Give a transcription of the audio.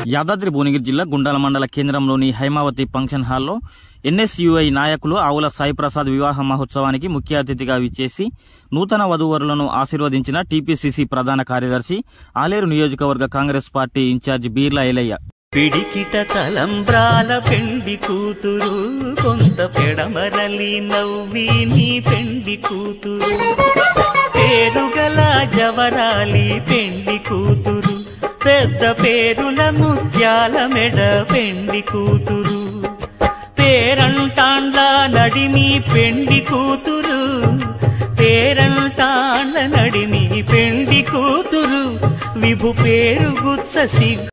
యాదాద్రి భువనగిరి జిల్లా గుండాల మండల కేంద్రంలోని హైమావతి ఫంక్షన్ హాల్లో ఎన్ఎస్యుఐ నాయకులు ఆవుల సాయిప్రసాద్ వివాహ మహోత్సవానికి ముఖ్య అతిథిగా విచ్చేసి నూతన వధూవరులను ఆశీర్వదించిన టీపీసీసీ ప్రధాన కార్యదర్శి ఆలేరు నియోజకవర్గ Congress party incharge Beerla Ilaiah పిడికిట తలంబ్రాల పెండి కూతురు కొంత పెడమరలి నవ్వి నీ పెండి కూతురు పేరుగల జవరాలి పెండి కూతురు పెద్ద పేరుల ముత్యాల మెడ పెండి కూతురు పేరంటాండ్ల నడిమి పెండి కూతురు పేరంటాండ్ల నడిమి పెండి కూతురు విభు పేరు గుత్స సిగ్గు